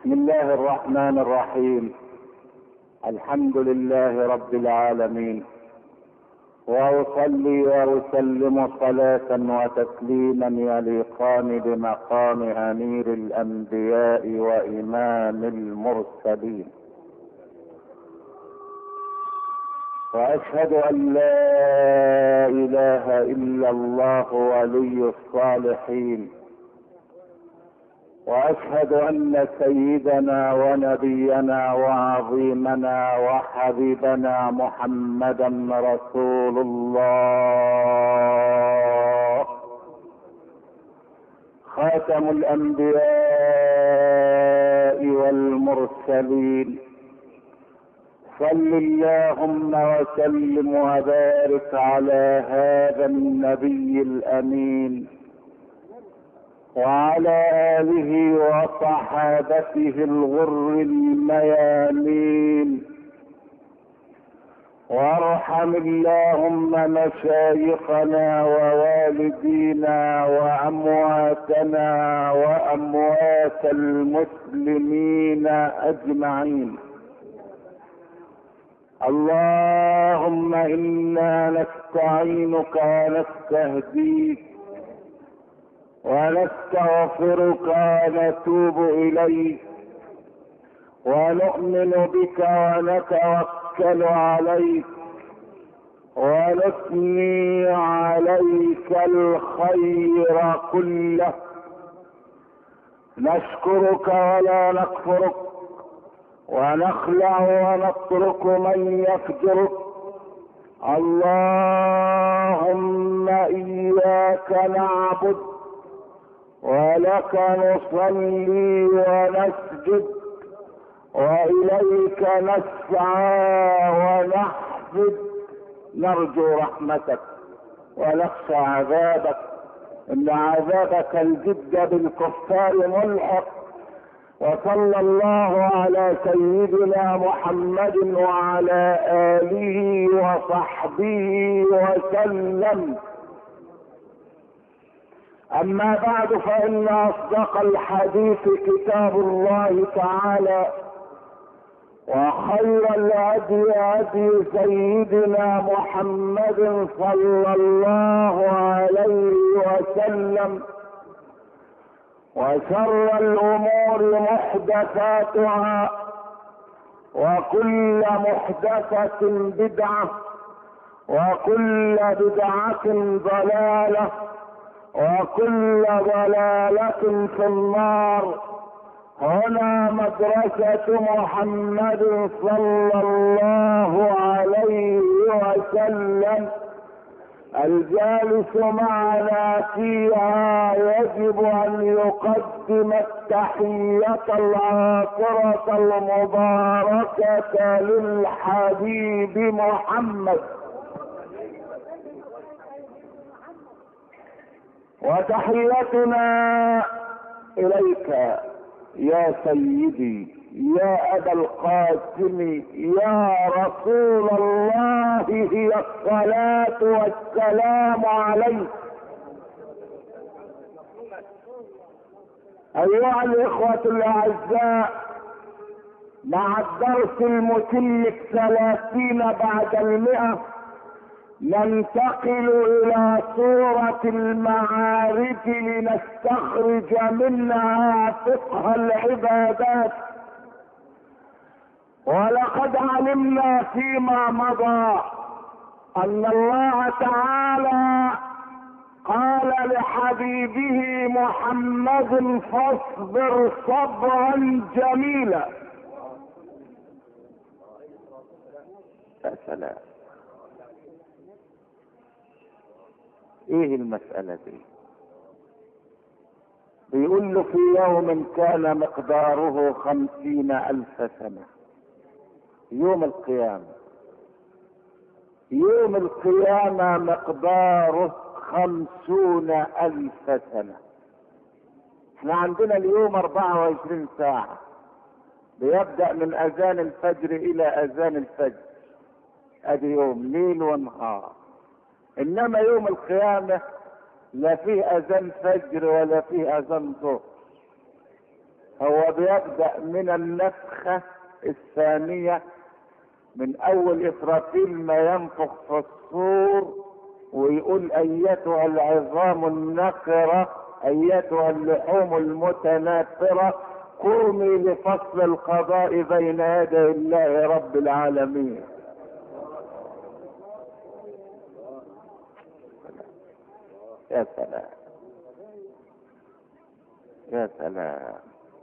بسم الله الرحمن الرحيم الحمد لله رب العالمين واصلي واسلم صلاه وتسليما يليقان بمقام امير الانبياء وامام المرسلين واشهد ان لا اله الا الله ولي الصالحين واشهد ان سيدنا ونبينا وعظيمنا وحبيبنا محمدا رسول الله خاتم الانبياء والمرسلين صل اللهم وسلم وبارك على هذا النبي الامين وعلى اله وصحابته الغر الميامين وارحم اللهم مشايخنا ووالدينا وامواتنا واموات المسلمين اجمعين اللهم انا نستعينك ونستهديك ونستغفرك ونتوب اليك ونؤمن بك ونتوكل عليك ونثني عليك الخير كله نشكرك ولا نكفرك ونخلع ونترك من يفجرك اللهم اياك نعبد ولك نصلي ونسجد واليك نسعى ونحفد نرجو رحمتك ونخشى عذابك ان عذابك الجد بالكفار ملحق وصلى الله على سيدنا محمد وعلى اله وصحبه وسلم اما بعد فان اصدق الحديث كتاب الله تعالى وخير الهدي هدي سيدنا محمد صلى الله عليه وسلم وشر الامور محدثاتها وكل محدثه بدعه وكل بدعه ضلاله وكل ضلالة في النار هنا مدرسة محمد صلى الله عليه وسلم الجالس معنا فيها يجب ان يقدم التحية العاطرة المباركة للحبيب محمد وتحيتنا اليك يا سيدي يا ابا القاسم يا رسول الله هي الصلاة والسلام عليك ايها الاخوة الاعزاء مع الدرس المتم الثلاثين بعد المئة ننتقل الى سورة المعارف لنستخرج منها فقه العبادات ولقد علمنا فيما مضى ان الله تعالى قال لحبيبه محمد فاصبر صبرا جميلا يا سلام ايه المسألة دي بيقول له في يوم كان مقداره خمسين الف سنة يوم القيامة يوم القيامة مقداره خمسون الف سنة احنا عندنا اليوم اربعة وعشرين ساعة بيبدأ من اذان الفجر الى اذان الفجر ادي يوم ليل ونهار انما يوم القيامة لا فيه اذان فجر ولا فيه اذان ظهر هو بيبدأ من النفخة الثانية من أول إسرافيل ما ينفخ في الصور ويقول أيتها العظام النخرة أيتها اللحوم المتناثرة قومي لفصل القضاء بين يدي الله رب العالمين يا سلام يا سلام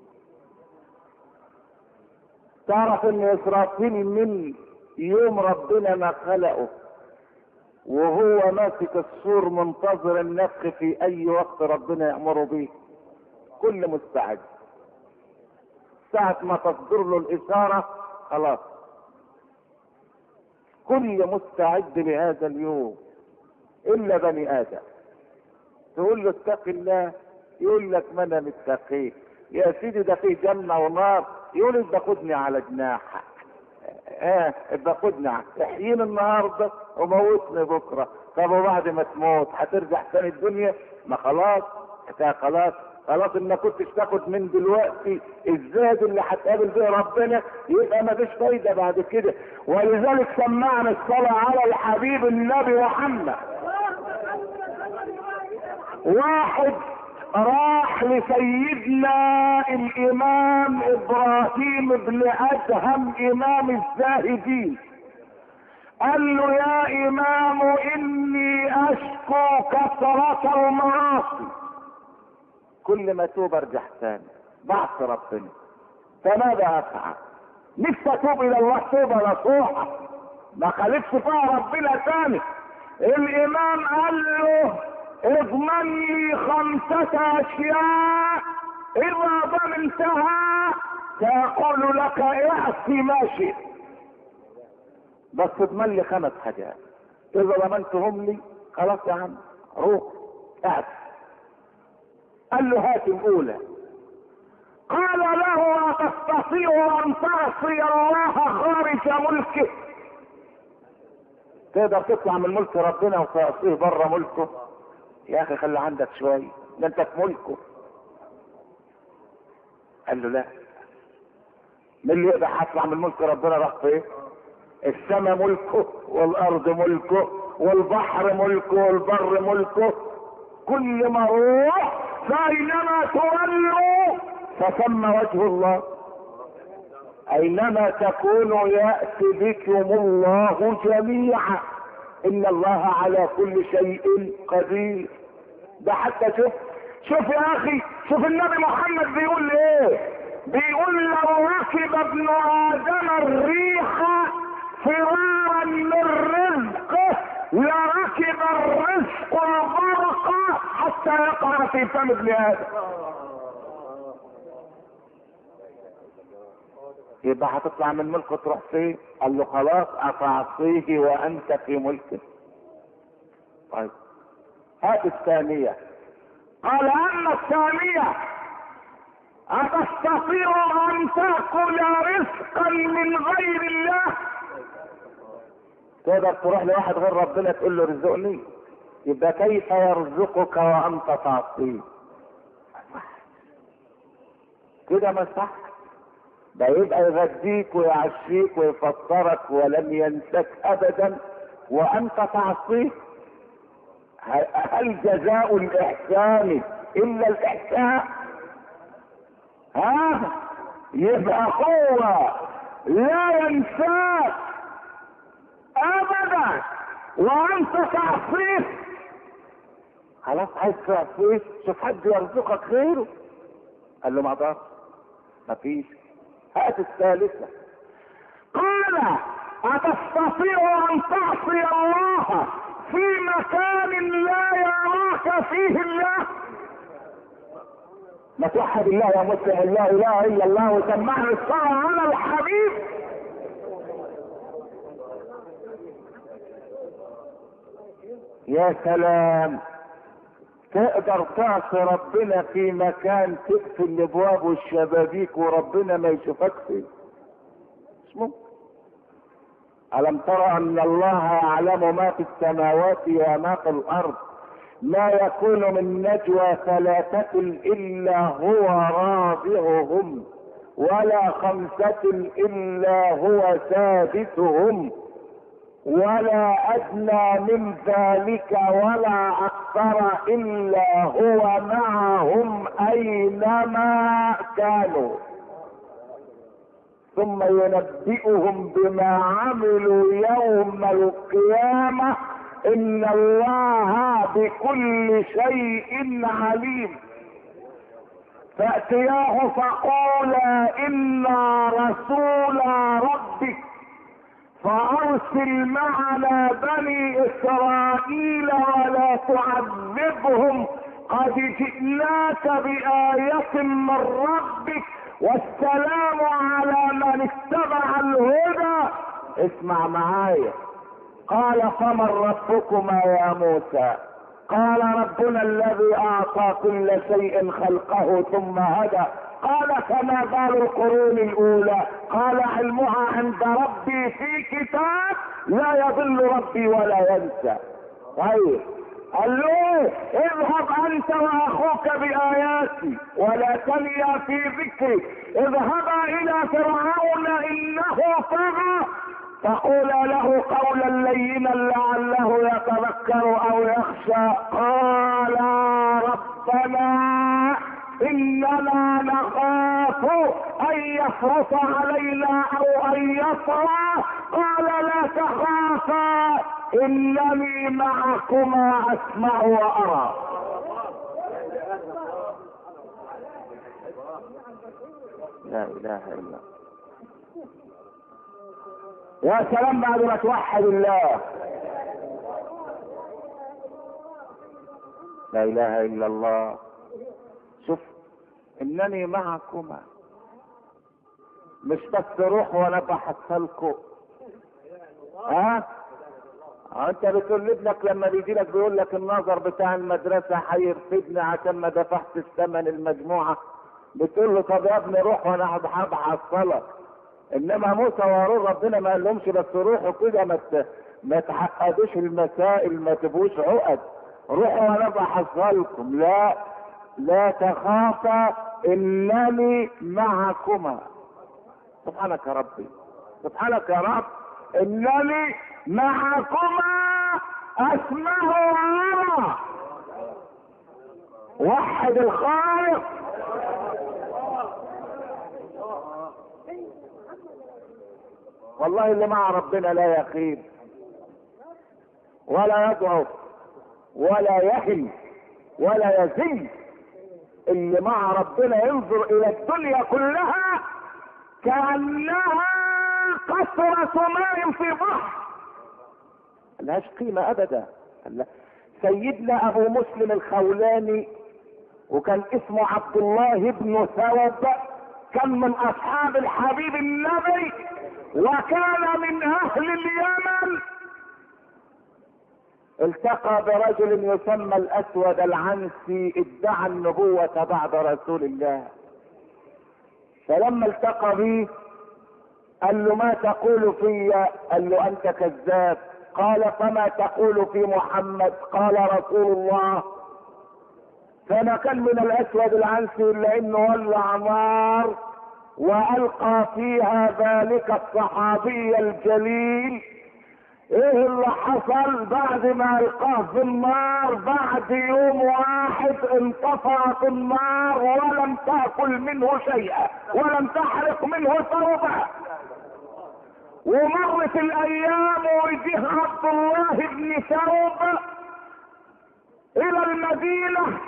تعرف ان اسرافيل من يوم ربنا ما خلقه وهو ماسك السور منتظر النفخ في اي وقت ربنا يامره به كل مستعد ساعة ما تصدر له الإشارة خلاص كل مستعد لهذا اليوم إلا بني آدم تقول له اتق الله يقول لك ما انا متقيه يا سيدي ده في جنه ونار يقول ابقى خدني على جناحك اه ابقى خدني احييني النهارده وموتني بكره طب وبعد ما تموت هترجع تاني الدنيا ما خلاص خلاص خلاص ان ما كنتش تاخد من دلوقتي الزاد اللي هتقابل به ربنا يبقى ما فيش فايده بعد كده ولذلك سمعنا الصلاه على الحبيب النبي محمد واحد راح لسيدنا الامام ابراهيم بن ادهم امام الزاهدين قال له يا امام اني اشكو كثرة المعاصي كل ما توب ارجع تاني بعصي ربنا فماذا افعل نفسي اتوب الى الله توبه نصوحه ما خالفش فيها ربنا تاني الامام قال له اضمن لي خمسة اشياء اذا ضمنتها ساقول لك اعصي ما شئت بس اضمن لي خمس حاجات اذا ضمنتهم لي خلاص يا عم روح اعصي قال له هات الاولى قال له أتستطيع أن تعصي الله خارج ملكه تقدر تطلع من ملك ربنا وتعصيه بره ملكه يا اخي خلي عندك شويه ده انت في ملكه قال له لا من اللي يقدر هطلع من ملك ربنا راح فين السماء ملكه والارض ملكه والبحر ملكه والبر ملكه كل ما روح فاينما تولوا فثم وجه الله اينما تكونوا ياتي بكم الله جميعا ان الله على كل شيء قدير ده حتى شوف شوف يا اخي شوف النبي محمد بيقول ايه بيقول لو ركب ابن ادم الريح فرارا من رزقه لركب الرزق البرق حتى يقع في فم ابن ادم يبقى هتطلع من ملكه تروح فين؟ قال له خلاص افعصيه وانت في ملكه. طيب هات الثانية. قال اما الثانية أتستطيع أن تأكل رزقا من غير الله؟ تقدر تروح لواحد غير ربنا تقول له رزقني يبقى كيف يرزقك وأنت تعصيه؟ كده ما صح ده يبقى يغديك ويعشيك ويفطرك ولم ينسك ابدا وانت تعصيه هل جزاء الاحسان الا الاحسان ها يبقى هو لا ينساك ابدا وانت تعصيه خلاص عايز تعصيه شوف حد يرزقك غيره قال له ما اقدرش مفيش هات الثالثة قال أتستطيع أن تعصي الله في مكان لا يراك فيه الله ما توحد الله يا مسلم لا اله الا الله وسمعنا الصلاة على الحبيب يا سلام تقدر تعصي ربنا في مكان تقفل الابواب والشبابيك وربنا ما يشوفك فيه مش ممكن الم ترى ان الله يعلم ما في السماوات وما في الارض ما يكون من نجوى ثلاثة إلا هو رابعهم ولا خمسة إلا هو سادسهم ولا أدنى من ذلك ولا أكثر إلا هو معهم أينما كانوا ثم ينبئهم بما عملوا يوم القيامة إن الله بكل شيء عليم فأتياه فقولا إنا رسول ربك فأرسل معنا بني إسرائيل ولا تعذبهم قد جئناك بآية من ربك والسلام على من اتبع الهدى اسمع معايا قال فمن ربكما يا موسى قال ربنا الذي اعطى كل شيء خلقه ثم هدى قال فما بال القرون الاولى قال علمها عند ربي في كتاب لا يضل ربي ولا ينسى طيب قال له اذهب انت واخوك باياتي ولا تنيا في ذكري اذهبا الى فرعون انه طغى فقولا له قولا لينا لعله يتذكر او يخشى قال ربنا اننا نخاف ان يفرط علينا او ان يطغى قال لا تخافا انني معكما اسمع وارى لا اله الا الله يا سلام بعد ما توحد الله لا اله الا الله شوف انني معكما مش بس روح وانا بحصلكم ها انت بتقول لابنك لما بيجي لك بيقول لك النظر بتاع المدرسه هيرفدني عشان ما دفعت الثمن المجموعه بتقول له طب يا ابني روح وانا هحصلك انما موسى وهارون ربنا ما قالهمش بس روحوا كده ما ما تعقدوش المسائل ما تبقوش عقد روحوا وانا بحصلكم لا لا تخافا انني معكما سبحانك يا ربي سبحانك يا رب انني معكما اسمع وارى وحد الخالق والله اللي مع ربنا لا يخيب ولا يضعف ولا يهن ولا يزل اللي مع ربنا ينظر الى الدنيا كلها كانها قطرة ماء في بحر ملهاش قيمة ابدا سيدنا ابو مسلم الخولاني وكان اسمه عبد الله بن ثوب كان من اصحاب الحبيب النبي وكان من اهل اليمن التقى برجل يسمى الاسود العنسي ادعى النبوة بعد رسول الله فلما التقى به قال له ما تقول في قال له انت كذاب قال فما تقول في محمد قال رسول الله فما كان من الاسود العنسي الا انه ولع نار والقى فيها ذلك الصحابي الجليل ايه اللي حصل بعد ما القاه في النار بعد يوم واحد انطفأت النار ولم تاكل منه شيئا ولم تحرق منه ثوبا ومرت الايام وجه عبد الله بن ثوب الى المدينه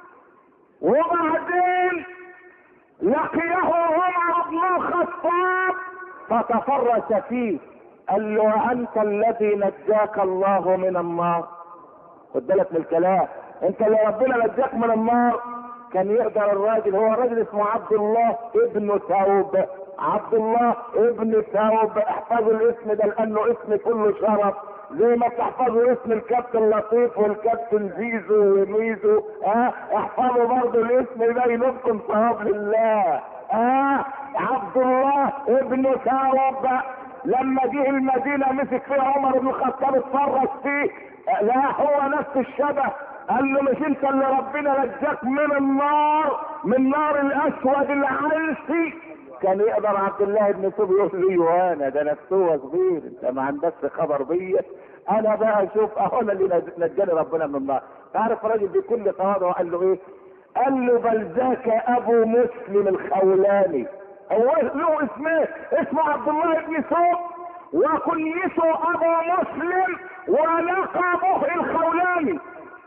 وبعدين لقيه عمر بن الخطاب فتفرس فيه قال له انت الذي نجاك الله من النار خد بالك من الكلام انت اللي ربنا نجاك من النار كان يقدر الراجل هو الراجل اسمه عبد الله ابن ثوب عبد الله ابن ثوب احفظوا الاسم ده لانه اسم كله شرف زي ما تحفظوا اسم الكابتن لطيف والكابتن زيزو وميزو اه احفظوا برضه الاسم ده ينبكم ثواب لله اه عبد الله ابن ثوب لما جه المدينة مسك فيها عمر بن الخطاب اتفرج فيه لا هو نفس الشبه قال له مش انت اللي ربنا نجاك من النار من نار الاسود العنسي كان يقدر عبد الله بن سوب يقول لي وانا ده نفسه صغير انت ما عندكش خبر بيا انا بقى اشوف اهو انا اللي نجاني ربنا من النار تعرف راجل بكل تواضع قال له ايه قال له بل ذاك ابو مسلم الخولاني هو له اسمه اسمه عبد الله بن سوق وكنيته ابو مسلم ولقبه الخولاني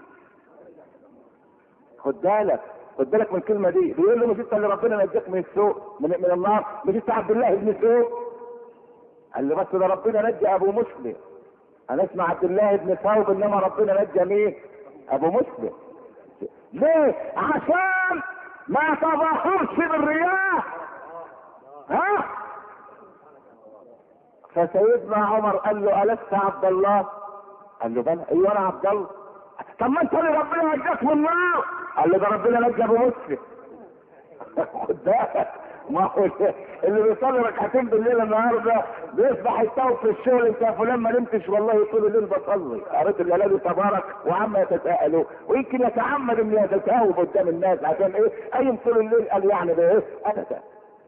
خد بالك خد بالك من الكلمه دي بيقول له مش انت اللي ربنا نجاك من السوق من, من النار مش انت عبد الله بن سوق قال له بس ده ربنا نجى ابو مسلم انا اسمع عبد الله بن ثوب انما ربنا نجى مين ابو مسلم ليه عشان ما تظاهرش بالرياء ها فسيدنا عمر قال له ألست عبد الله؟ قال له بلى ايوه انا عبد الله طب ما انت اللي ربنا نجاك من النار قال له ده ربنا نجى ابو مسلم خد بالك ما هو اللي بيصلي ركعتين بالليل النهارده بيصبح يتوب في الشغل انت يا فلان ما نمتش والله طول الليل بصلي قريت الهلال تبارك وعم يتساءلوا ويمكن يتعمد انه يتساوب قدام الناس عشان ايه قايم طول الليل قال يعني ده ايه ابدا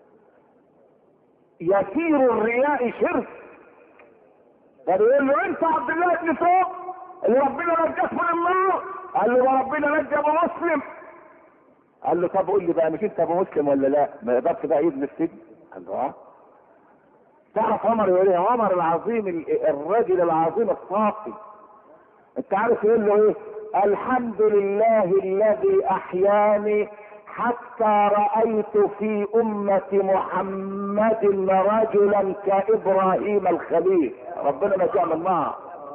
يسير الرياء شرك فبيقول له انت عبد الله بن فوق اللي ربنا نجاك من النار قال له ده ربنا نجى ابو مسلم قال له طب قول لي بقى مش انت ابو مسلم ولا لا ما يقدرش بقى يبني السجن قال له اه تعرف عمر يقول ايه عمر العظيم ال- الرجل العظيم الصافي انت عارف يقول له ايه الحمد لله الذي احياني حتى رأيت في أمة محمد رجلا كإبراهيم الخليل ربنا نجاه من النار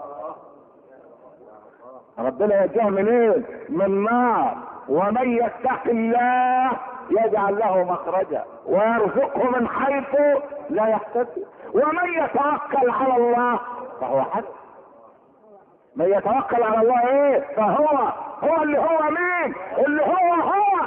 ربنا ينجاه منين؟ من النار ومن يتق الله يجعل له مخرجا ويرزقه من حيث لا يحتسب ومن يتوكل على الله فهو حسب من يتوكل على الله ايه فهو هو اللي هو مين اللي هو هو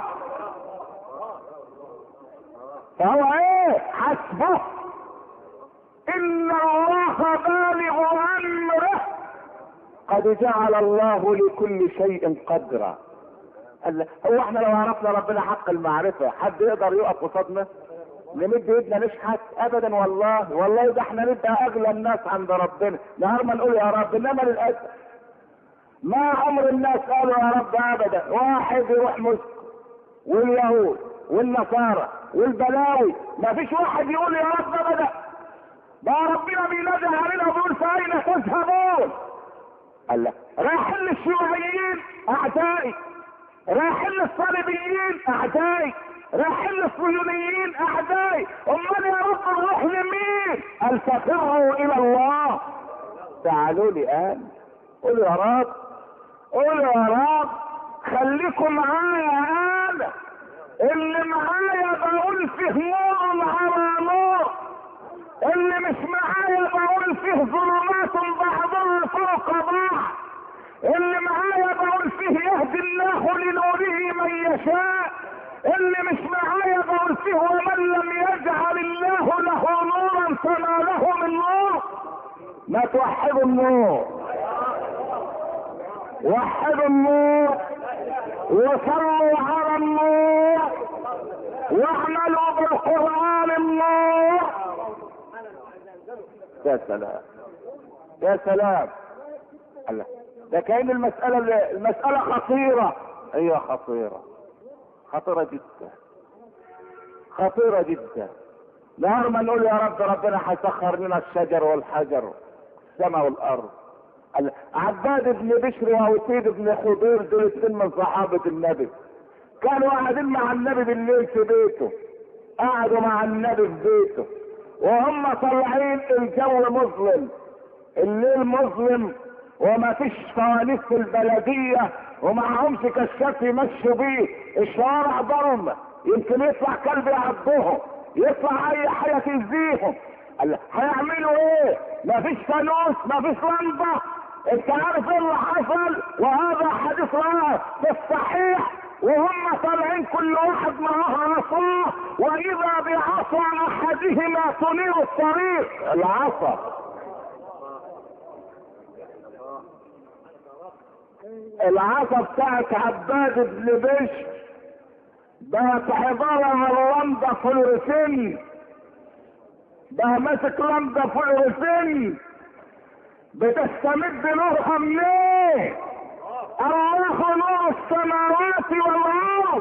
فهو ايه حسبه ان الله بالغ امره قد جعل الله لكل شيء قدرا قال له، هو احنا لو عرفنا ربنا حق المعرفة حد يقدر يقف قصادنا نمد ايدنا نشحت ابدا والله والله ده احنا نبقى اغلى الناس عند ربنا نهار ما نقول يا رب انما للاسف ما عمر الناس قالوا يا رب ابدا واحد يروح مسك واليهود والنصارى والبلاوي ما فيش واحد يقول يا رب ابدا ده ربنا بينادي علينا وبيقول فاين تذهبون قال لك رايحين الشيوعيين اعدائي رايحين الصليبيين اعدائي رايحين الصهيونيين اعدائي امال يا رب نروح لمين قال ففروا الى الله تعالوا لي الان قولوا يا رب قولوا يا رب خليكم معايا انا اللي معايا بقول فيه نور على نور اللي مش معايا بقول فيه ظلمات بعضها فوق بعض اللي معايا بقول فيه يهدي الله لنوره من يشاء اللي مش معايا بقول فيه ومن لم يجعل الله له نورا فما له من نور ما توحدوا النور وحدوا النور وصلوا على النور واعملوا بالقرآن النور يا سلام يا سلام الله ده كأن المسألة المسألة خطيرة هي خطيرة خطيرة جدا خطيرة جدا نهار ما نقول يا رب ربنا هيسخر لنا الشجر والحجر السماء والارض ال- عباد بن بشر وعتيد بن خضير دول اثنين من صحابة النبي كانوا قاعدين مع النبي بالليل في بيته قعدوا مع النبي في بيته وهم طالعين الجو مظلم الليل مظلم وما فيش فوانيس في البلدية ومعهمش كشاف يمشوا بيه الشوارع ضلمة يمكن يطلع كلب يعضهم يطلع اي حاجة تأذيهم قال هيعملوا ايه مفيش فانوس مفيش لمبة انت عارف ايه اللي حصل وهذا حديث رواه في الصحيح وهم طالعين كل واحد معاه عصاه واذا بعصا احدهما تنير الطريق العصا العصا بتاعت عباد بن بشر بقت عبارة عن لمبة فلوريسين بقى ماسك لمبة فلوريسين بتستمد نورها منين؟ الله نور السماوات والارض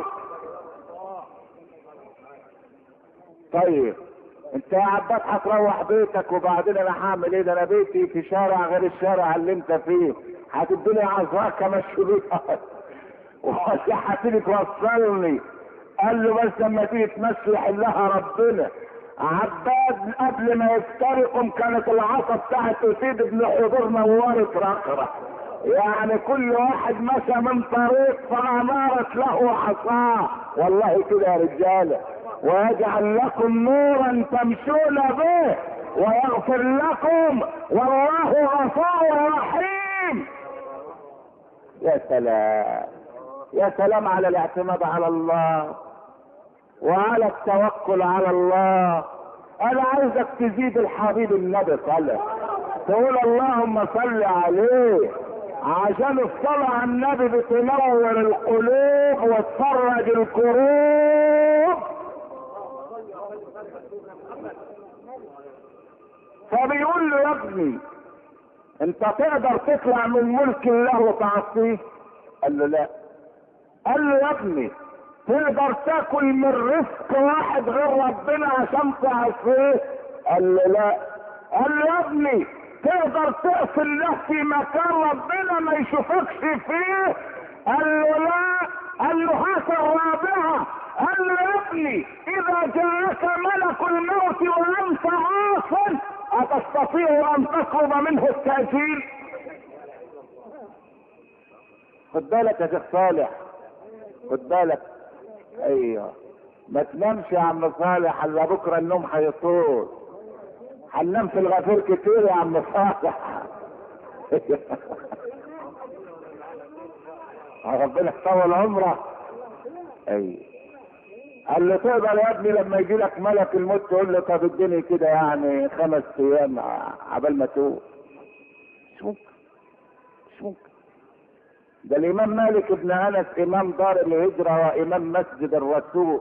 طيب انت يا عباد هتروح بيتك وبعدين انا هعمل ايه ده انا بيتي في شارع غير الشارع اللي انت فيه هتديني عذراك امشي بيها ولا هتيجي توصلني قال له بس لما تيجي تمشي يحلها ربنا عباد قبل ما يفترقوا كانت العصا بتاعت اسيد بن حضور نورت رقرة يعني كل واحد مشى من طريق فانارت له عصاه والله كده يا رجاله ويجعل لكم نورا تمشون به ويغفر لكم والله غفور رحيم يا سلام يا سلام على الاعتماد على الله وعلى التوكل على الله انا عايزك تزيد الحبيب النبي صلى تقول اللهم صل عليه عشان الصلاة على النبي بتنور القلوب وتفرج الكروب فبيقول له يا ابني انت تقدر تطلع من ملك الله وتعصيه قال له لا قال له يا ابني تقدر تاكل من رزق واحد غير ربنا عشان تعصيه قال له لا قال له يا ابني تقدر تقفل الله في مكان ربنا ما يشوفكش فيه قال له لا قال له هات الرابعه قال له يا ابني اذا جاءك ملك الموت وانت عاص اتستطيع ان تطلب منه التاجيل خد بالك يا شيخ صالح خد بالك ايوه ما تنامش يا عم صالح الا بكره النوم هيطول هننام في الغفير كتير يا عم صالح ربنا يطول عمرك ايوه قال له تقدر يا ابني لما يجي لك ملك الموت تقول له طب اديني كده يعني خمس ايام عبال ما تقول مش ممكن مش ممكن ده الامام مالك بن انس امام دار الهجره وامام مسجد الرسول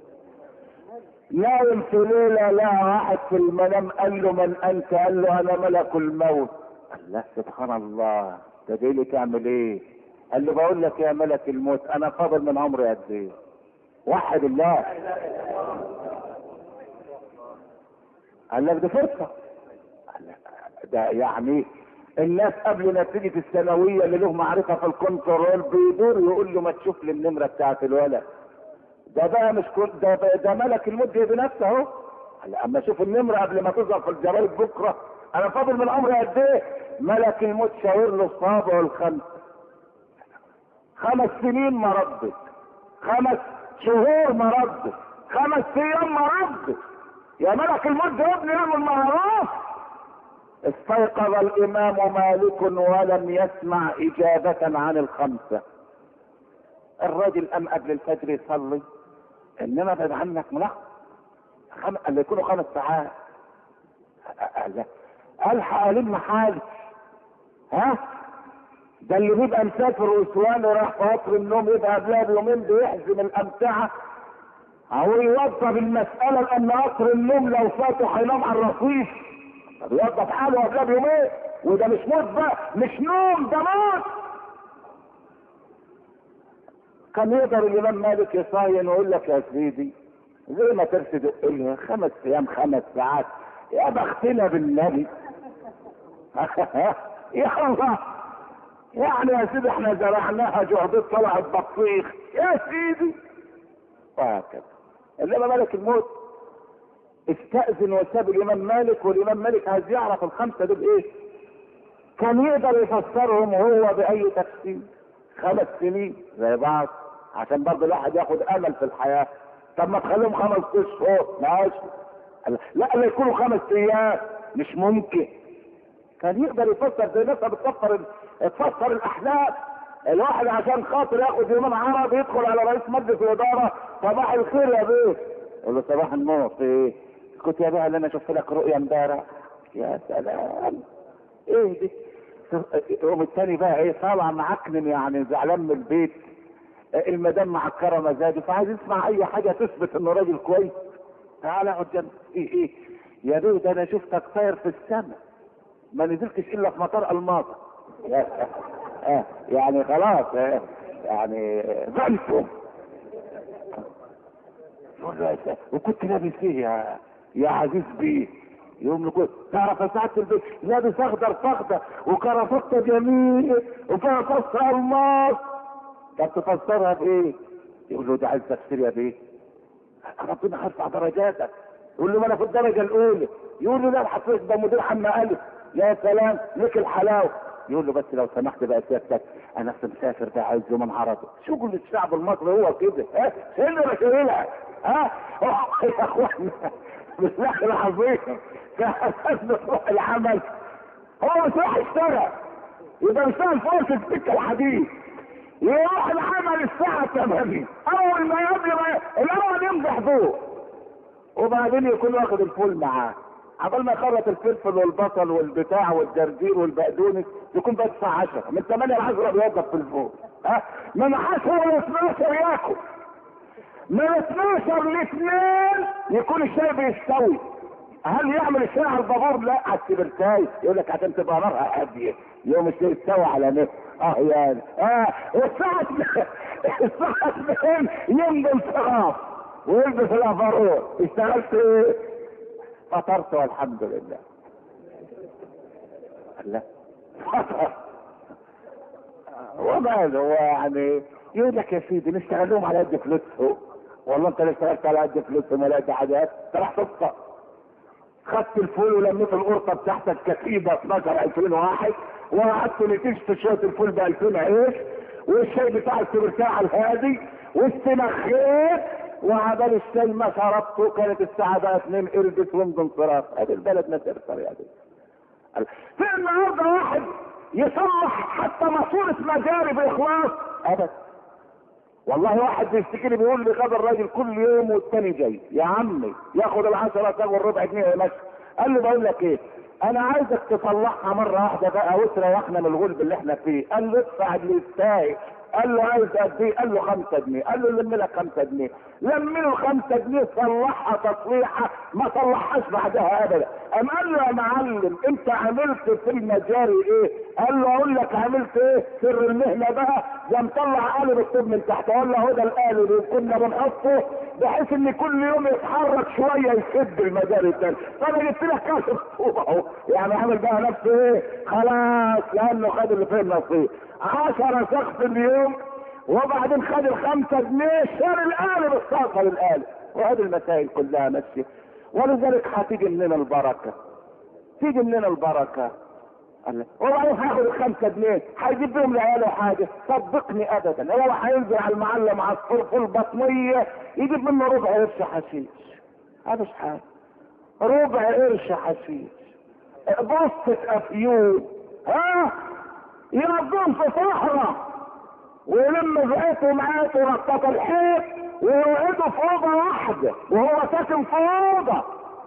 نايم في ليله لا واحد في المنام قال له من انت؟ قال له انا ملك الموت قال له سبحان الله ده جاي لي تعمل ايه؟ قال له بقول لك يا ملك الموت انا فاضل من عمري قد ايه؟ وحد الله قال لك دي فرصه قال لك ده يعني الناس قبل نتيجة الثانوية اللي له معرفة في الكنترول بيدور يقول له ما تشوف لي النمرة بتاعت الولد ده بقى مش كل ده بقى ده ملك الموت بنفسه اهو اما اشوف النمرة قبل ما تظهر في الجرايد بكرة انا فاضل من عمري قد ايه ملك الموت شاور له الصابع الخمس خمس سنين ما ردت خمس شهور ما ردت خمس ايام ما ردت يا ملك الموت ده ابني يعمل معروف استيقظ الامام مالك ولم يسمع اجابة عن الخمسة الراجل قام قبل الفجر يصلي انما بعد عنك ملحظ خم... اللي يكونوا خمس ساعات قال الحق الم حالي ها ده اللي بيبقى مسافر وسوان وراح في قطر النوم يبقى قبلها بيومين بيحزم الامتعه او يوظف المساله لان قطر النوم لو فاته هينام على الرصيف طب يوظف حاله قبلها بيومين وده مش موت بقى مش نوم ده موت كان يقدر الامام مالك يصاين ويقول لك يا سيدي زي ما ترسد لها خمس ايام خمس ساعات يا بختنا بالنبي يا الله يعني يا سيدي احنا زرعناها جهدت طلعت بطيخ يا سيدي وهكذا انما ملك الموت استأذن وساب الامام مالك والامام مالك عايز يعرف الخمسه دول ايه كان يقدر يفسرهم هو باي تفسير خمس سنين زي بعض عشان برضه الواحد ياخد امل في الحياه طب ما تخليهم خمس اشهر ماشي لا لا يكونوا خمس ايام مش ممكن كان يقدر يفسر زي الناس بتفسر تفسر الاحلام الواحد عشان خاطر ياخد يومين عرض يدخل على رئيس مجلس الاداره صباح الخير يا بيه يقول له صباح النور في ايه؟ كنت يا بيه اللي انا شفت لك رؤيا امبارح يا سلام ايه دي؟ يقوم التاني بقى ايه طالع معكنن يعني زعلان من البيت المدام معكره مزاجه فعايز يسمع اي حاجه تثبت انه راجل كويس تعالى اقعد جنب ايه ايه يا بيه ده انا شفتك طاير في السماء ما نزلتش الا في مطار الماظه آه يعني خلاص آه يعني ظلتم يقول له وكنت لابس ايه يا يا عزيز بيه يوم نقول تعرف يا سعاده البيت لابس اخضر فخده وكرافته جميله وفيها فص الماس طب تفسرها بايه؟ يقول له ده عايز تفسير يا بيه ربنا هيرفع درجاتك يقول له ما انا في الدرجه الاولى يقول له لا الحفيظ ده مدير حما الف يا سلام لك الحلاوه يقول له بس لو سمحت بقى سيادتك انا في مسافر ده عايز يومين عرضه شغل الشعب المصري هو كده ها شيل ولا شايلها ها يا اخوانا بالله العظيم كان بتروح العمل هو مش راح يشتغل يبقى بيشتغل في ورشه السكه الحديد يروح العمل الساعة 8 أول ما قبل ما الأول يمضي حضور وبعدين يكون واخد الفول معاه عبال ما يخلط الفلفل والبصل والبتاع والجرجير والبقدونس يكون بقى الساعة 10 من 8 ل 10 بيوظف في الفول ها من 10 ل 12 ياكل من 12 ل 2 يكون الشاي بيستوي هل يعمل الشاي على البابور؟ لا على السبرتاي يقول لك عشان تبقى نارها هاديه يوم الشاي يستوي على نفسه اه يعني اه والساعة الساعة 2 يمضي انصراف ويلبس الافرول اشتغلت ايه؟ فطرت والحمد لله لا فطر وماله هو يعني يقول لك يا سيدي نشتغل لهم على قد فلوسهم والله انت اللي اشتغلت على قد فلوسهم ولا قد حاجات انت راح تفطر خدت الفول ولميت القرطه بتاعتك كتيبه 12 2001 وقعدت نتيجة شويه الفول ب 2000 عيش والشاي بتاع السبرتاع الهادي واستنخيت وعبال الشاي ما شربته كانت الساعة بقى 2 البس وامضي انصراف ادي البلد ما تقدر يا دي في النهارده واحد يصلح حتى ماسورة مجاري باخلاص ابدا والله واحد بيشتكي لي بيقول لي خد الراجل كل يوم والتاني جاي يا عمي ياخد العشرة تاخد ربع جنيه ويمشي قال لي بقول لك ايه انا عايزك تصلحها مرة واحدة بقى وتريحنا من الغلب اللي احنا فيه قال له ادفع اللي يستاهل قال له عايز قد ايه؟ قال له 5 جنيه، قال له لم لك 5 جنيه، لم له 5 جنيه صلحها تصليحه ما صلحهاش بعدها ابدا، قام قال له يا معلم انت عملت في المجاري ايه؟ قال له اقول لك عملت ايه؟ سر المهنه بقى ده مطلع قالب الطوب من تحت، قال له هو ده القالب اللي كنا بنحطه بحيث ان كل يوم يتحرك شويه يسد المجاري التاني، فانا جبت لك كاسه طوب اهو، يعني عامل بقى نفسه ايه؟ خلاص لانه خد اللي فيه النصيب. 10 شخص اليوم وبعدين خد الخمسة جنيه شال القالب الصاقة للقالب وهذه المسائل كلها ماشية ولذلك هتيجي مننا البركة تيجي مننا البركة وبعدين هاخد الخمسة جنيه هيجيب بيهم لعياله حاجة صدقني ابدا هو هينزل على المعلم عصفور في البطنية يجيب منه ربع قرش حشيش هذا مش حاجة ربع قرش حشيش بصة افيون ها يربون في صحراء ويلم زقته معاه ورطط الحيط ويقعدوا في اوضه واحده وهو ساكن في اوضه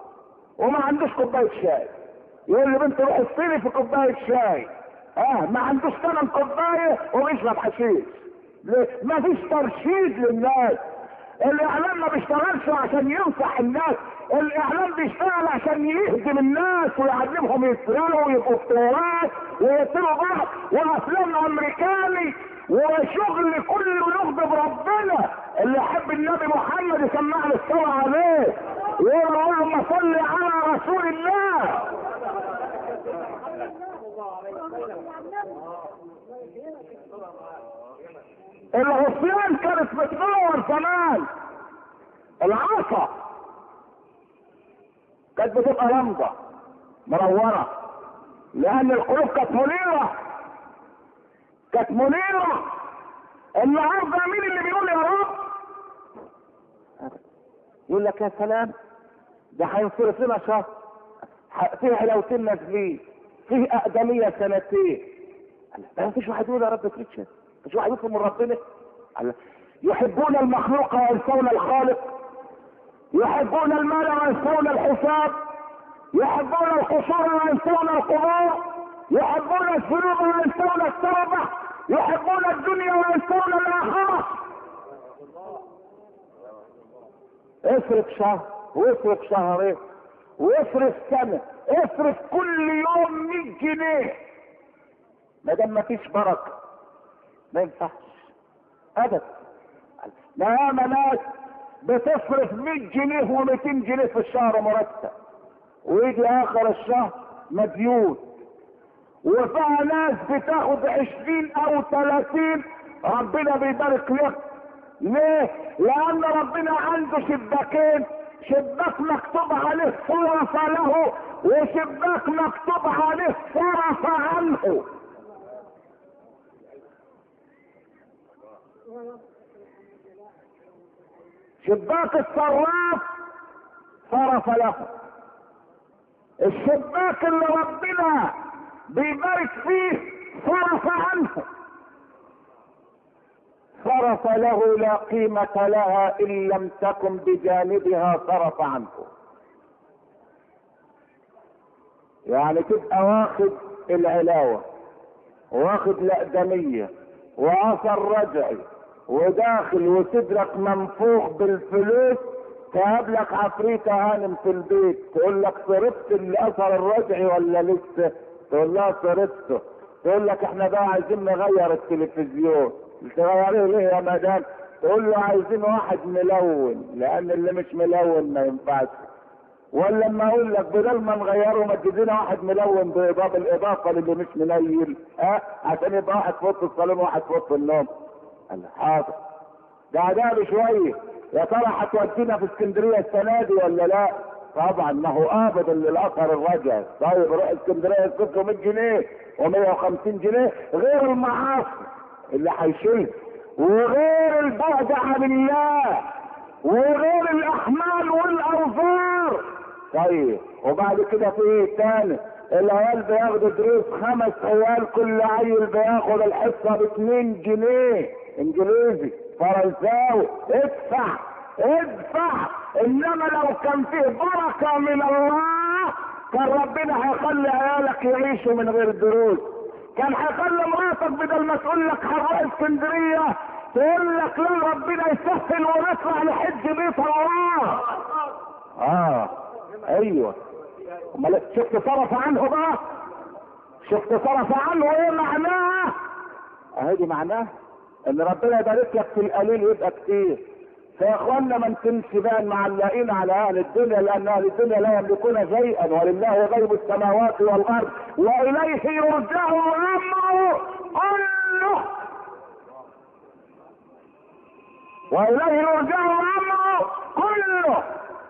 وما عندوش كوبايه شاي يقول لي بنت روح اشتري في كوبايه شاي اه ما عندوش ثمن كوبايه وبيشرب حشيش ما فيش ترشيد للناس الاعلام ما بيشتغلش عشان ينصح الناس الاعلام بيشتغل عشان يهدم الناس ويعلمهم يسرقوا ويبقوا افتراءات ويقتلوا بعض وافلام امريكاني وشغل كله يغضب ربنا اللي يحب النبي محمد يسمعنا الصلاة عليه ويقول اللهم صل على رسول الله العصيان كانت بتنور زمان العصا كانت بتبقى لمبه منوره لان القلوب كانت منيره كانت منيره النهارده مين اللي بيقول يا رب يقول لك يا سلام ده هينصرف لنا شهر فيه علاوتين نازلين فيه اقدميه سنتين ما فيش واحد يقول يا رب كريتشن مش واحد يطلب من ربنا قال يحبون المخلوق وينسون الخالق يحبون المال وينسون الحساب يحبون القصور وينسون القبور يحبون الذنوب وينسون التوبة يحبون الدنيا وينسون الآخرة اصرف شهر واصرف شهرين واصرف سنة اصرف كل يوم 100 جنيه ما دام مفيش بركة ما ينفعش ابدا ما ياما ناس بتصرف 100 جنيه و200 جنيه في الشهر مرتب ويجي اخر الشهر مديون وفيها ناس بتاخد 20 او 30 ربنا بيبارك لك ليه؟ لأن ربنا عنده شباكين شباك مكتوب عليه صرف له وشباك مكتوب عليه صرف عنه شباك الصراف صرف له الشباك اللي ربنا بيبارك فيه صرف عنه صرف له لا قيمة لها إن لم تكن بجانبها صرف عنه يعني تبقى واخد العلاوة واخد الأقدمية وأثر رجعي وداخل وصدرك منفوخ بالفلوس تقابلك عفريتة هانم في البيت تقول لك صرفت الاثر الرجعي ولا لسه تقول لها صرفته تقول لك احنا بقى عايزين نغير التلفزيون تغيريه ليه يا مدام تقول له عايزين واحد ملون لان اللي مش ملون ما ينفعش ولا لما اقول لك بدل ما نغيره ما تدينا واحد ملون باضافه الاضافه للي مش منيل ها عشان يبقى واحد في اوضه الصالون وواحد في اوضه النوم قال له حاضر ده ده بشويه يا ترى هتودينا في اسكندريه السنه دي ولا لا؟ طبعا ما هو قابض الاثر الرجع طيب روح اسكندريه يصرف له 100 جنيه و150 جنيه غير المعاصي اللي هيشيل وغير البعد عن الله وغير الاحمال والاوزار طيب وبعد كده في ايه تاني العيال بياخدوا دروس خمس عيال كل عيل بياخد الحصه ب 2 جنيه انجليزي فرنساوي ادفع ادفع انما لو كان فيه بركه من الله كان ربنا هيخلي عيالك يعيشوا من غير دروس كان هيخلي مراتك بدل ما تقول لك هنروح اسكندريه تقول لك لا ربنا يسهل ونطلع لحج بيت الله اه ايوه امال شفت صرف عنه بقى شفت صرف عنه ايه معناه اهي دي معناه ان ربنا يبارك لك في القليل يبقى كتير فيا اخوانا ما نكونش بقى معلقين على اهل الدنيا لان اهل الدنيا لا يملكون شيئا ولله غيب السماوات والارض واليه يرجع امره كله واليه يرجع امره كله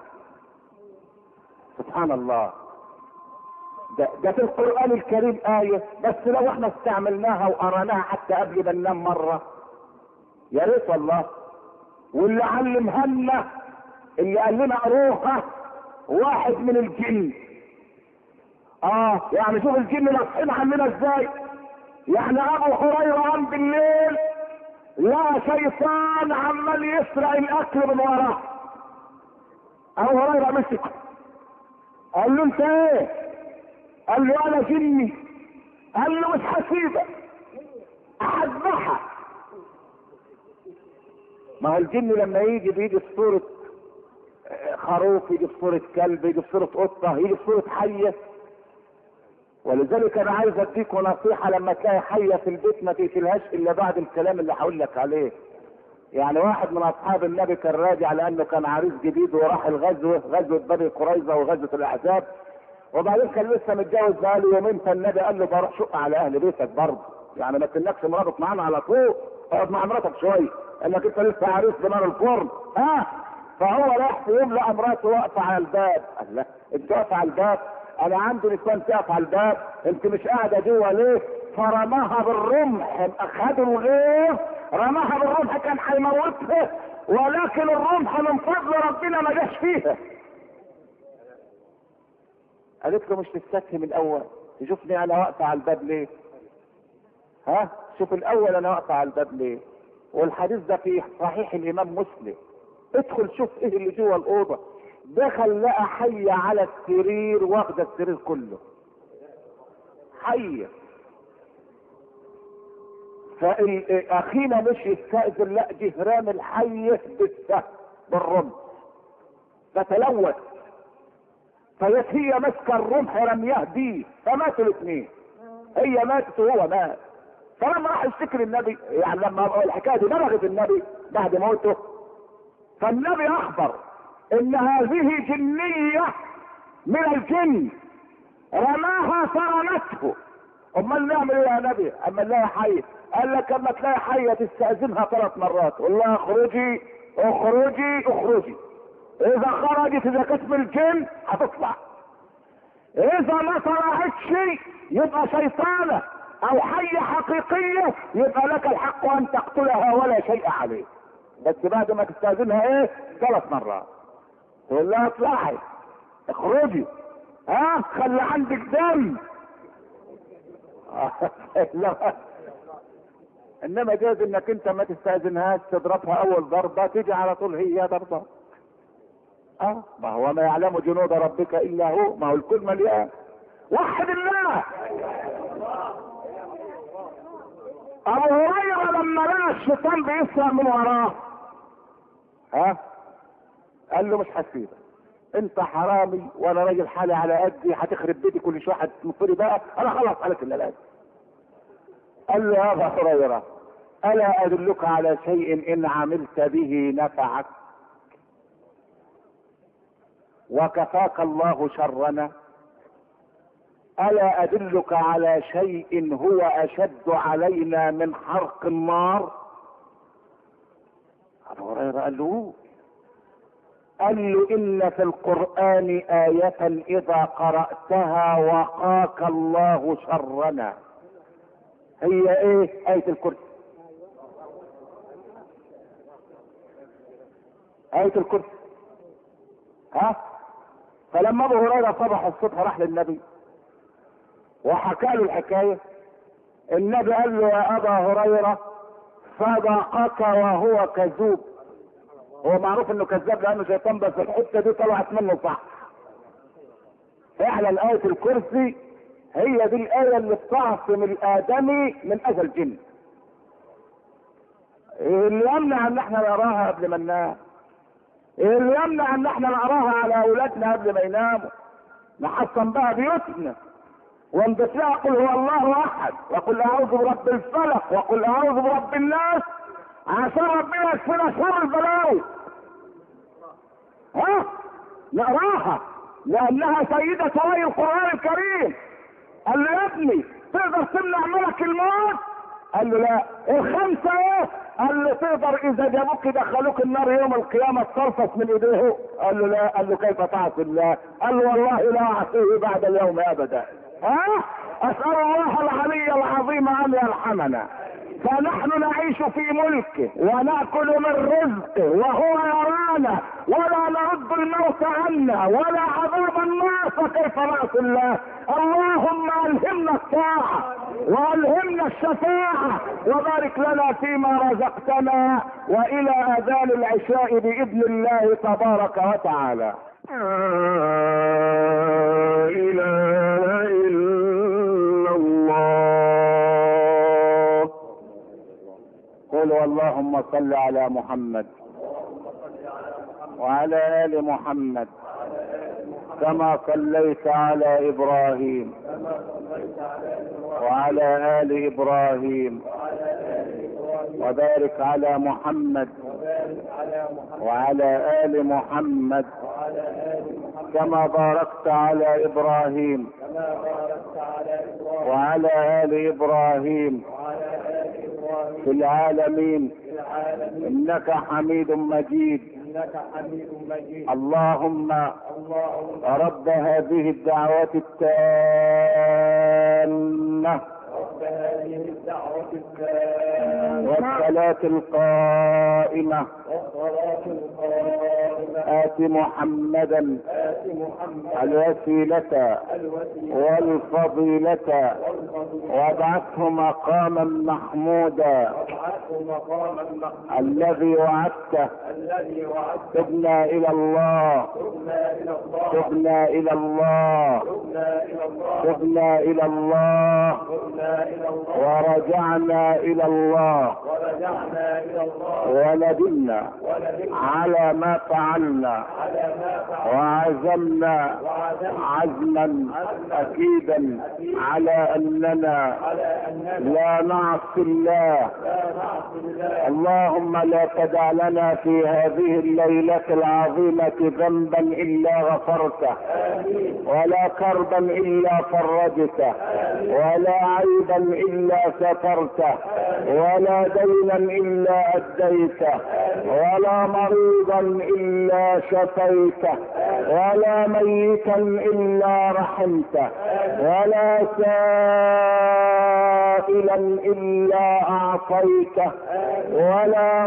سبحان الله ده, ده في القرآن الكريم آية بس لو احنا استعملناها وقرأناها حتى قبل ما ننام مرة يا ريت والله واللي علمها لنا اللي قال لنا قروها واحد من الجن اه يعني شوف الجن ناصحين عننا ازاي يعني ابو هريره قام بالليل لا شيطان عمال يسرق الاكل من وراه ابو هريره مسكه قال له انت ايه قال له انا جني قال له مش هسيبك اذبحك ما هو الجن لما يجي بيجي في صورة خروف يجي في صورة كلب يجي في صورة قطة يجي في صورة حية ولذلك انا عايز اديكم نصيحة لما تلاقي حية في البيت ما تقتلهاش الا بعد الكلام اللي هقول لك عليه يعني واحد من اصحاب النبي كان راجع لانه كان عريس جديد وراح الغزوة غزوة بني قريظة وغزوة الاحزاب وبعدين كان لسه متجوز بقاله يومين فالنبي قال له بروح شق على اهل بيتك برضه يعني ما تنكش مراتك معانا على طول اقعد مع مراتك شويه انك انت لسه عريس بنار الفرن ها فهو راح في يوم لقى مراته واقفه على الباب قال لا انت واقفه على الباب انا عندي نسوان تقف على الباب انت مش قاعده جوه ليه فرماها بالرمح اخذوا الغيظ رماها بالرمح كان هيموتها ولكن الرمح من فضل ربنا ما جاش فيها قالت له مش تستكفي من الاول تشوفني انا واقفه على الباب ليه؟ قال لها اصل انا عندي نسوان تقف على الباب ها شوف الاول انا واقف على الباب ليه والحديث ده في صحيح الامام مسلم ادخل شوف ايه اللي جوه الاوضه دخل لقى حيه على السرير واخده السرير كله حيه فاخينا مش يستأذن لا جهران الحية بالسهم بالرمح فتلوث فجت هي ماسكه الرمح رمياه بيه فماتوا الاثنين هي ماتت وهو مات فلما راح يشتكي للنبي يعني لما الحكايه دي بلغت النبي بعد موته فالنبي اخبر ان هذه جنيه من الجن رماها فرمته امال نعمل ايه يا نبي اما نلاقي حيه قال لك اما تلاقي حيه تستاذنها ثلاث مرات قول لها اخرجي اخرجي اخرجي اذا خرجت اذا كانت من الجن هتطلع اذا ما طلعتش يبقى شيطانه او حيه حقيقيه يبقى لك الحق ان تقتلها ولا شيء عليه بس بعد ما تستاذنها ايه ثلاث مرات تقول لها اطلعي اخرجي ها خلي عندك دم انما جاز انك انت ما تستاذنهاش تضربها اول ضربه تيجي على طول هي ضربه اه ما هو ما يعلم جنود ربك الا هو ما هو الكل مليان وحد الله ابو هريره لما لقى الشيطان بيسرق من وراه ها قال له مش هسيبك انت حرامي وانا راجل حالي على قدي هتخرب بيتي كل شويه هتنطري بقى انا خلاص عليك الا الان قال له يا ابا هريره الا ادلك على شيء ان عملت به نفعك وكفاك الله شرنا الا ادلك على شيء هو اشد علينا من حرق النار ابو هريره قال له قال له ان في القران ايه اذا قراتها وقاك الله شرنا هي ايه ايه الكرسي ايه الكرسي ها فلما ابو هريره صبح الصبح راح للنبي وحكى له الحكايه النبي قال له يا ابا هريره صدقك وهو كذوب هو معروف انه كذاب لانه شيطان بس الحته دي طلعت منه صح فعلا آية الكرسي هي دي الآية اللي بتعصم الآدمي من أذى الجن. إيه اللي يمنع إن إحنا نقراها قبل ما ننام؟ إيه اللي يمنع إن إحنا نقراها على أولادنا قبل ما يناموا؟ نحصن بها بيوتنا. وانبت لها قل هو الله أحد، وقل أعوذ برب الفلق، وقل أعوذ برب الناس، عشان ربنا يكفينا شر البلاوي. ها؟ نقراها لأنها سيدة وهي القرآن الكريم. قال له يا ابني تقدر تمنع ملك الموت قال له لا الخمسة ايه قال له تقدر اذا جابوك يدخلوك النار يوم القيامة ترفس من ايديه قال له لا قال له كيف تعصي الله قال له والله لا اعصيه بعد اليوم ابدا ها اسأل الله العلي العظيم ان يرحمنا فنحن نعيش في ملكه وناكل من رزقه وهو يرانا ولا نرد الموت عنا ولا عذاب النار فكيف نعصي الله اللهم الهمنا الطاعه والهمنا الشفاعه وبارك لنا فيما رزقتنا والى اذان العشاء باذن الله تبارك وتعالى لا اله الا الله قولوا اللهم صل على محمد وعلى ال محمد كما صليت على ابراهيم وعلى ال ابراهيم وبارك على محمد وعلى ال محمد كما باركت على ابراهيم وعلى ال ابراهيم في العالمين انك حميد مجيد انك حميد مجيد اللهم اللهم رب هذه الدعوات التامة رب هذه الدعوة التامة والصلاة القائمة والصلاة القائمة آت محمدا آت محمد الوسيلة الوسيلة والفضيلة والفضيلة وابعثه مقاما محمودا وابعثه مقاما محمودا الذي وعدته الذي وعدته تبنا إلى الله تبنا إلى الله تبنا إلى الله تبنا إلى الله تبنا إلى الله تبنا إلى الله ورجعنا إلى الله ورجعنا إلى الله وندمنا وندمنا على ما فعلنا على ما فعلنا وعزمنا وعزمنا عزما اكيدا على اننا على أننا لا نعصي الله لا نعصي الله اللهم لا تدع لنا في هذه الليلة العظيمة ذنبا الا غفرته آمين ولا كربا الا فرجته ولا عيبا الا سترته ولا دينا الا اديته ولا مريضا الا شفيته ولا ميتا الا رحمته ولا سائلا الا اعطيته ولا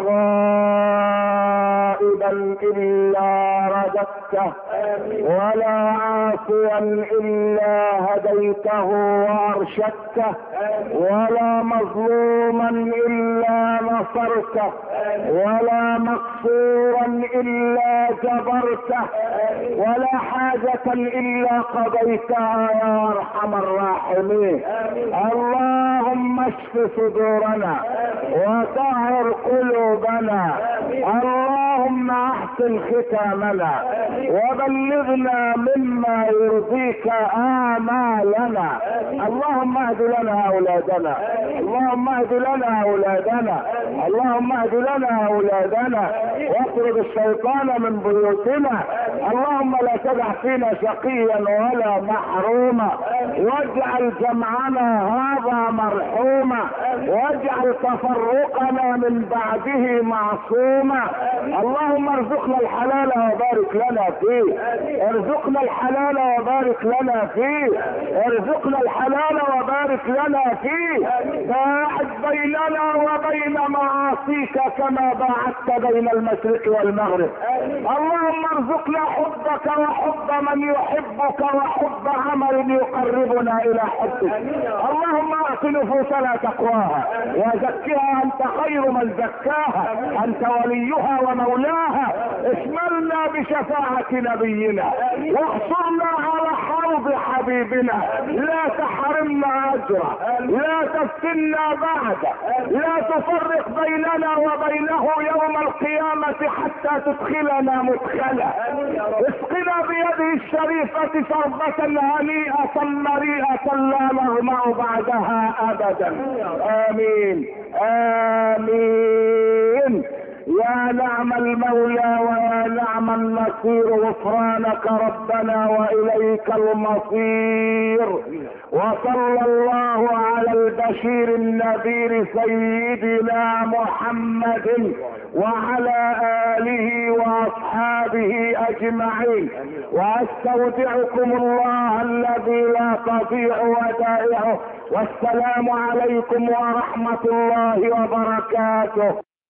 غائبا الا رددته ولا عاصيا الا هديته وارشدته ولا مظلوما الا نصرته ولا مقصورا الا جبرته ولا حاجة الا قضيتها يا ارحم الراحمين اللهم اشف صدورنا وطهر قلوبنا اللهم احسن ختامنا وبلغنا مما يرضيك آمالنا اللهم اهد لنا اولادنا اللهم اهد لنا اولادنا اللهم اهد لنا اولادنا واطرد الشيطان من بيوتنا اللهم لا تدع فينا شقيا ولا محروما واجعل جمعنا هذا مرحوما واجعل تفرقنا من بعده معصوما اللهم ارزقنا الحلال وبارك لنا فيه ارزقنا الحلال وبارك لنا فيه ارزقنا الحلال وبارك لنا فيه باعد بيننا وبين معاصيك كما باعدت بين المشرق والمغرب اللهم ارزقنا حبك وحب من يحبك وحب عمل يقربنا الى حبك اللهم اعط نفوسنا تقواها وزكها انت خير من زكاها انت وليها ومولاها اشملنا بشفاعة نبينا واحصرنا على حوض حبيبنا لا تحرمنا اجره لا تفتنا بعده لا تفرق بيننا وبينه يوم القيامة حتى تدخلنا مدخلا اسقنا بيده الشريفة شربة هنيئة مريئة لا نغمع بعدها ابدا امين امين يا نعم المولى ويا نعم النصير غفرانك ربنا واليك المصير وصلى الله على البشير النذير سيدنا محمد وعلى اله واصحابه اجمعين واستودعكم الله الذي لا تضيع ودائعه والسلام عليكم ورحمه الله وبركاته